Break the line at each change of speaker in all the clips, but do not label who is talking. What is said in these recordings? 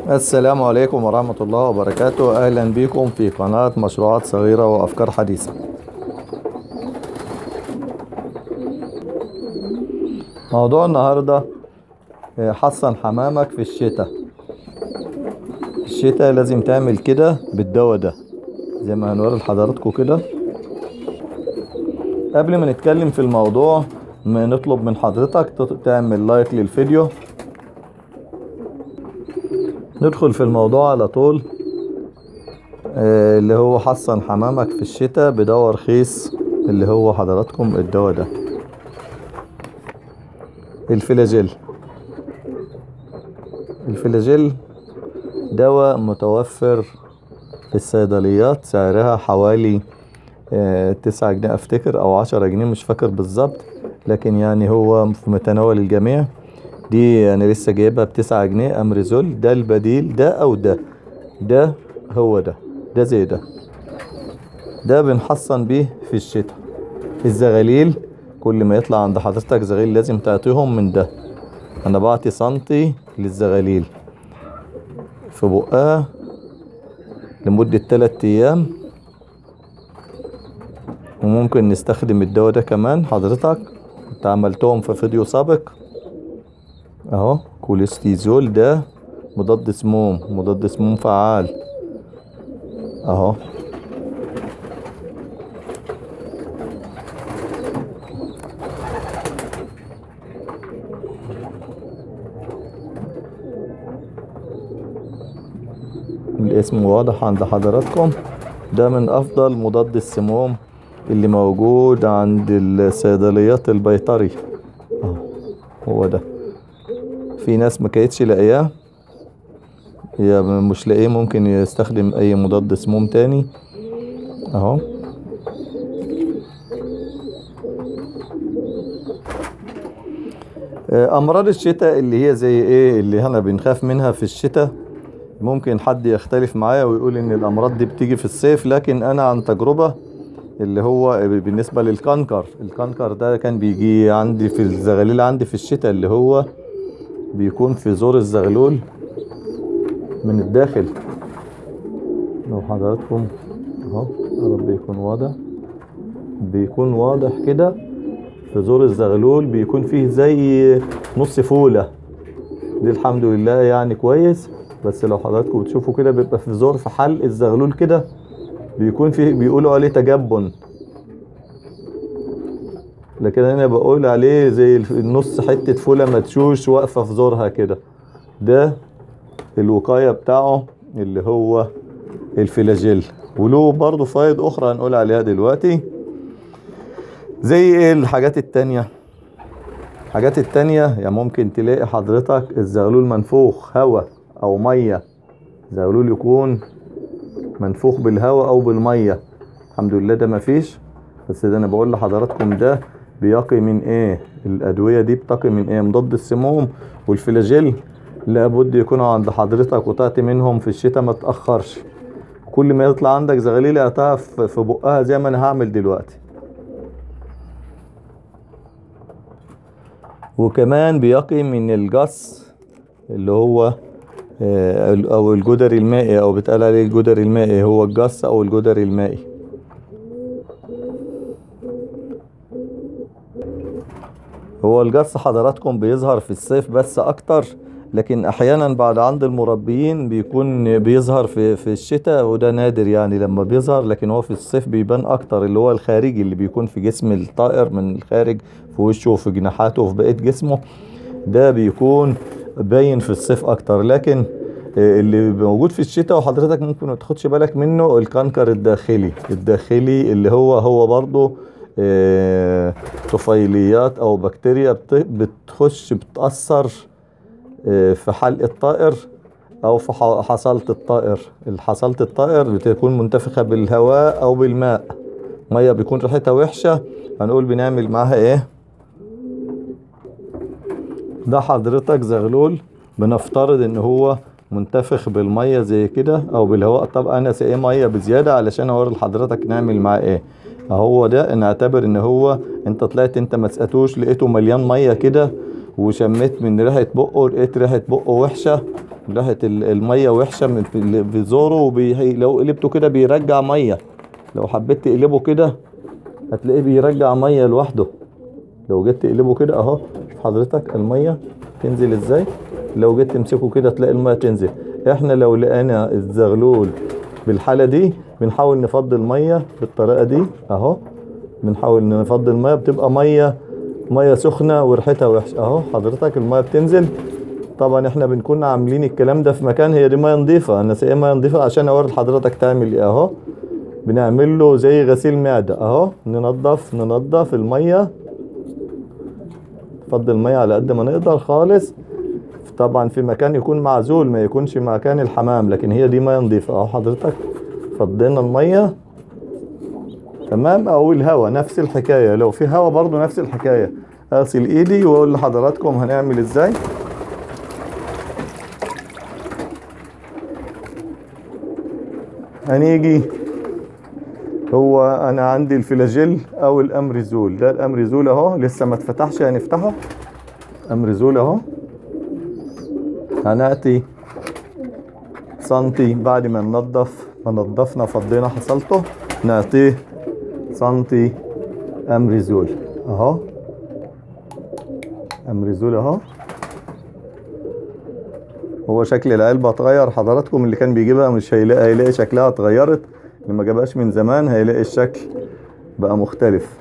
السلام عليكم ورحمة الله وبركاته أهلا بكم في قناة مشروعات صغيرة وأفكار حديثة موضوع النهاردة آه، حصن حمامك في الشتاء في الشتاء لازم تعمل كده بالدواء ده زي ما هنوري لحضراتكم كده قبل ما نتكلم في الموضوع ما نطلب من حضرتك تط- تعمل لايك للفيديو ندخل في الموضوع على طول آه، اللي هو حصن حمامك في الشتاء بدواء رخيص اللي هو حضراتكم الدواء ده الفلاجيل الفلاجيل دواء متوفر في الصيدليات سعرها حوالي آه، تسعة جنيه افتكر او عشرة جنيه مش فاكر بالظبط لكن يعني هو في متناول الجميع دي انا لسه جايبها بتسعة جنيه امريزول ده البديل ده او ده ده هو ده ده زي ده ده بنحصن بيه في الشتاء الزغاليل كل ما يطلع عند حضرتك زغاليل لازم تعطيهم من ده انا بعطي سنتي للزغاليل في بقها لمدة تلات ايام وممكن نستخدم الدواء ده كمان حضرتك كنت عملتهم في فيديو سابق اهو كوليستيزول ده مضاد سموم مضاد سموم فعال اهو الاسم واضح عند حضراتكم ده من افضل مضاد السموم اللي موجود عند الصيدليات البيطري اهو هو ده في ناس ما كانتش لاقياه يا مش لاقيه ممكن يستخدم اي مضاد سموم تاني اهو آه، امراض الشتاء اللي هي زي ايه اللي احنا بنخاف منها في الشتاء ممكن حد يختلف معايا ويقول ان الامراض دي بتيجي في الصيف لكن انا عن تجربة اللي هو بالنسبة للكنكر الكنكر ده كان بيجي عندي في الزغاليل عندي في الشتاء اللي هو بيكون في زور الزغلول من الداخل لو حضراتكم اهو يا رب يكون واضح بيكون واضح كده في زور الزغلول بيكون فيه زي نص فولة دي الحمد لله يعني كويس بس لو حضراتكم بتشوفوا كده بيبقى في زور في حلق الزغلول كده بيكون فيه بيقولوا عليه تجبن لكن انا بقول عليه زي الف- النص حتة فولة مدشوش واقفة في زورها كده ده الوقاية بتاعه اللي هو الفلاجيل وله برضه فوائد اخرى هنقول عليها دلوقتي زي ايه الحاجات التانية الحاجات التانية يعني ممكن تلاقي حضرتك الزغلول منفوخ هوا او مية زغلول يكون منفوخ بالهواء او بالمية الحمد لله ده مفيش بس ده انا بقول لحضراتكم ده بيقي من ايه الادوية دي بتقي من ايه مضاد السموم والفلاجيل لابد يكونوا عند حضرتك وتأتي منهم في الشتاء ما تأخرش كل ما يطلع عندك زغاليل اعطاها في في بقها زي ما انا هعمل دلوقتي وكمان بيقي من الجص اللي هو آه، او الجدر المائي او بيتقال عليه الجدر المائي هو الجص او الجدر المائي هو الجص حضراتكم بيظهر في الصيف بس اكتر لكن احيانا بعد عند المربيين بيكون بيظهر في في الشتاء وده نادر يعني لما بيظهر لكن هو في الصيف بيبان اكتر اللي هو الخارجي اللي بيكون في جسم الطائر من الخارج في وشه وفي جناحاته وفي بقية جسمه ده بيكون باين في الصيف اكتر لكن آه، اللي موجود في الشتاء وحضرتك ممكن ما تاخدش بالك منه الكنكر الداخلي الداخلي اللي هو هو برضه آه، طفيليات او بكتيريا بت- بتخش بتأثر آه، في حلق الطائر او في ح- حصلة الطائر حصلة الطائر بتكون منتفخة بالهواء او بالماء مية بيكون ريحتها وحشة هنقول بنعمل معاها ايه ده حضرتك زغلول بنفترض ان هو منتفخ بالمية زي كده او بالهواء طب انا ساقيه مية بزيادة علشان اوري لحضرتك نعمل معاه ايه اهو ده نعتبر ان هو انت طلعت انت ما سقيتوش لقيته مليان مية كده وشميت من ريحة بقه لقيت ريحة بقه وحشة ريحة ال- المية وحشة من في ال- في زوره وبي... لو قلبته كده بيرجع مية لو حبيت تقلبه كده هتلاقيه بيرجع مية لوحده لو جيت تقلبه كده اهو شوف حضرتك المية تنزل ازاي لو جيت تمسكه كده تلاقي المية تنزل احنا لو لقينا الزغلول بالحالة دي بنحاول نفضي المية بالطريقة دي اهو بنحاول نفضي المية بتبقى مية مية سخنة وريحتها وحشة اهو حضرتك المية بتنزل طبعا احنا بنكون عاملين الكلام ده في مكان هي دي مية نظيفة انا سايق مية نظيفة عشان اوري لحضرتك تعمل ايه اهو بنعمل له زي غسيل معدة اهو ننضف ننضف المية نفضي المية على قد ما نقدر خالص طبعا في مكان يكون معزول ما يكونش مكان الحمام لكن هي دي مية نظيفة اهو حضرتك فضينا المية تمام او الهوا نفس الحكاية لو في هوا برضو نفس الحكاية اغسل ايدي واقول لحضراتكم هنعمل ازاي هنيجي هو انا عندي الفلاجيل او الامريزول ده الامريزول اهو لسه ما اتفتحش هنفتحه امريزول اهو هنأتي سنتي بعد ما ننضف ما نضفنا فضينا حصلته نعطيه سنتي امريزول اهو امريزول اهو هو شكل العلبة اتغير حضراتكم اللي كان بيجيبها مش هيلاقي هيلاقي شكلها اتغيرت اللي ما جابهاش من زمان هيلاقي الشكل بقى مختلف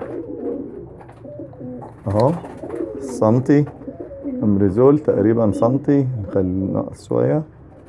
اهو سنتي امريزول تقريبا سنتي نخلي ناقص شوية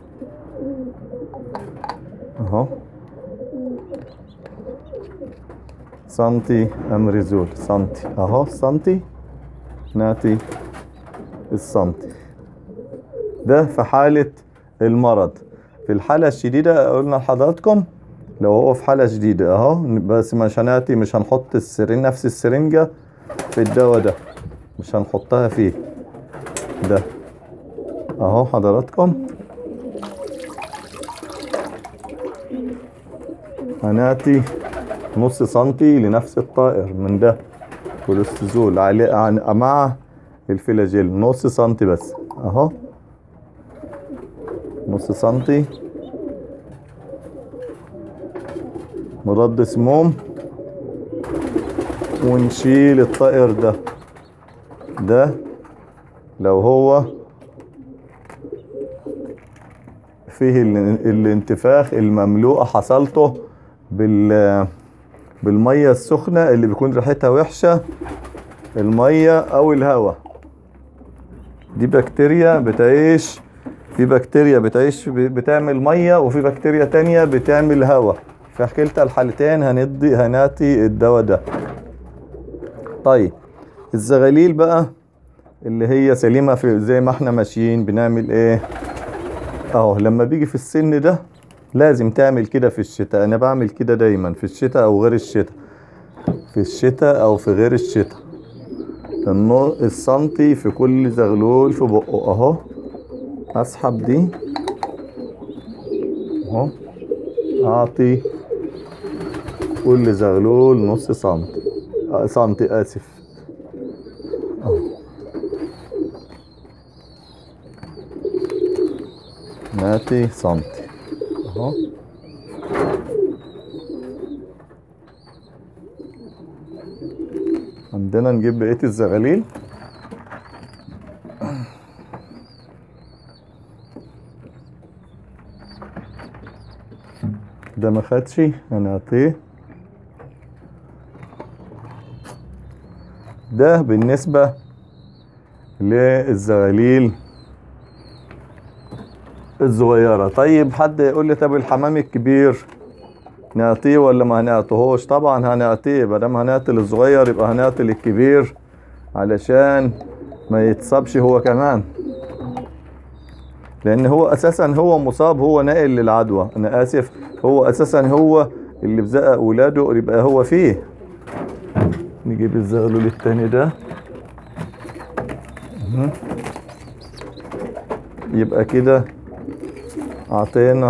اهو سنتي امريزول سنتي اهو سنتي ناتي السنتي ده في حالة المرض في الحالة الشديدة قلنا لحضراتكم لو هو في حالة شديدة اهو بس مش هنأتي مش هنحط السرين نفس السرنجة في الدواء ده مش هنحطها فيه ده اهو حضراتكم هنأتي نص سنتي لنفس الطائر من ده كوليسترول عليه عن- مع الفلاجيل نص سنتي بس اهو نص سنتي مضاد سموم ونشيل الطائر ده ده لو هو فيه ال- الانتفاخ المملوءة حصلته بال بالمية السخنة اللي بيكون ريحتها وحشة المية أو الهواء دي بكتيريا بتعيش في بكتيريا بتعيش ب- بتعمل مية وفي بكتيريا تانية بتعمل هواء في كلتا الحالتين هندي هناتي الدواء ده طيب الزغاليل بقى اللي هي سليمة في زي ما احنا ماشيين بنعمل ايه اهو لما بيجي في السن ده لازم تعمل كده في الشتاء انا بعمل كده دايما في الشتاء او غير الشتاء في الشتاء او في غير الشتاء النو- السنتي في كل زغلول في بقه اهو اسحب دي اهو اعطي كل زغلول نص سنتي آه، سنتي اسف اهو ناتي سنتي اهو عندنا نجيب بقية الزغاليل ده ما خدش هنعطيه ده بالنسبة للزغاليل الصغيرة طيب حد يقول لي طب الحمام الكبير نعطيه ولا ما هنعطيهوش طبعا هنعطيه مادام هنعطي للصغير يبقى هنعطي للكبير علشان ما يتصابش هو كمان لان هو اساسا هو مصاب هو ناقل للعدوى انا اسف هو اساسا هو اللي بزق اولاده يبقى هو فيه نجيب الزغلول التاني ده مهم. يبقى كده اعطينا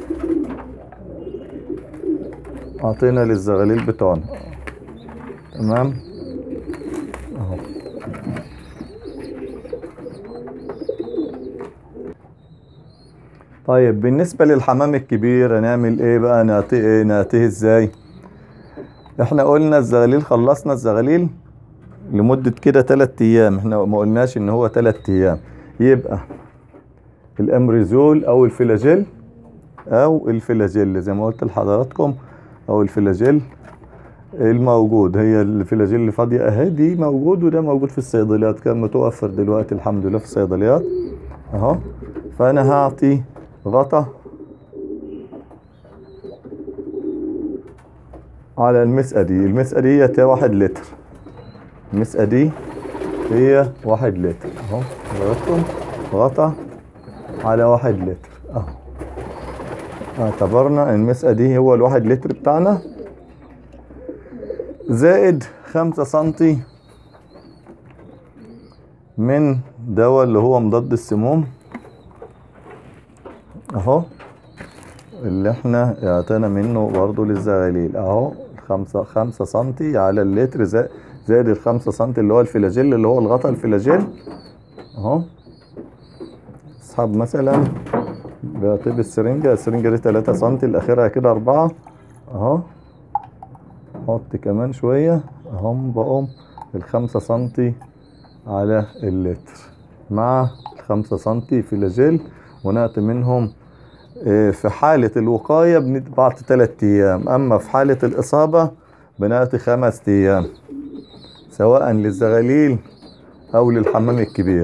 اعطينا للزغاليل بتوعنا تمام اهو طيب بالنسبة للحمام الكبير هنعمل ايه بقى نعطيه نعطيه ازاي احنا قلنا الزغاليل خلصنا الزغاليل لمدة كده تلات ايام احنا ما قلناش ان هو تلات ايام يبقى الامريزول او الفلاجيل او الفلاجيل زي ما قلت لحضراتكم او الفلاجيل الموجود هي الفلاجيل اللي فاضية اهي دي موجود وده موجود في الصيدليات كان متوفر دلوقتي الحمد لله في الصيدليات اهو فانا هعطي غطا على المسقة دي المسقة دي هي واحد لتر المسقة دي هي واحد لتر اهو حضراتكم غطا على واحد لتر اهو اعتبرنا المسقة دي هو الواحد لتر بتاعنا زائد خمسة سنتي من دواء اللي هو مضاد السموم اهو اللي احنا اعطينا منه برضو للزغاليل اهو خمسة خمسة سنتي على اللتر زائد زائد الخمسة سنتي اللي هو الفلاجيل اللي هو الغطا الفلاجيل اهو اسحب مثلا بطيب السرنجة السرنجة دي تلاتة سنتي الاخرها كده اربعة اهو حط كمان شوية اهم بقوم الخمسة سنتي على اللتر مع الخمسة سنتي فلاجيل ونعطي منهم اه، في حالة الوقاية بنعطي تلات أيام أما في حالة الإصابة بنعطي خمس أيام سواء للزغاليل أو للحمام الكبير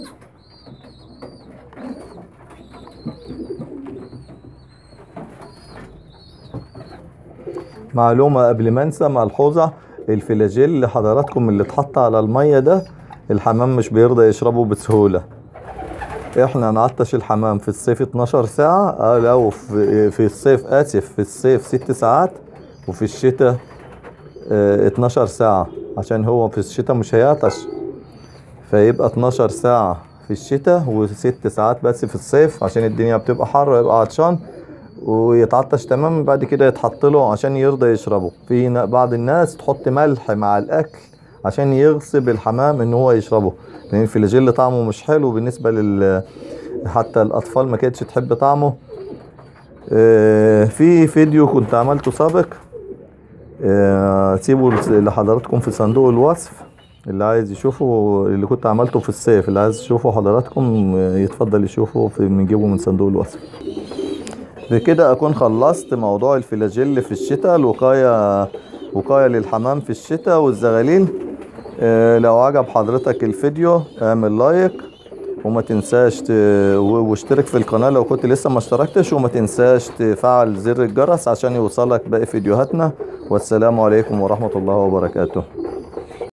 معلومة قبل ما انسى ملحوظة الفلاجيل اللي حضراتكم اللي اتحط على المية ده الحمام مش بيرضى يشربه بسهولة احنا نعطش الحمام في الصيف 12 ساعة اه لو في, في الصيف اسف في الصيف 6 ساعات وفي الشتاء اه 12 ساعة عشان هو في الشتاء مش هيعطش فيبقى 12 ساعة في الشتاء وست ساعات بس في الصيف عشان الدنيا بتبقى حر ويبقى عطشان ويتعطش تماما بعد كده يتحط له عشان يرضى يشربه في ن- بعض الناس تحط ملح مع الاكل عشان يغصب الحمام ان هو يشربه لان الفلاجيل طعمه مش حلو بالنسبه لل حتى الاطفال ما كانتش تحب طعمه آه، في فيديو كنت عملته سابق آه، سيبه لحضراتكم في صندوق الوصف اللي عايز يشوفه اللي كنت عملته في الصيف اللي عايز يشوفه حضراتكم آه، يتفضل يشوفه في بنجيبه من صندوق الوصف بكده اكون خلصت موضوع الفلاجيل في الشتاء الوقاية وقاية للحمام في الشتاء والزغاليل آه، لو عجب حضرتك الفيديو اعمل لايك وما تنساش ت... و- واشترك في القناة لو كنت لسه ما اشتركتش وما تنساش تفعل زر الجرس عشان يوصلك باقي فيديوهاتنا والسلام عليكم ورحمة الله وبركاته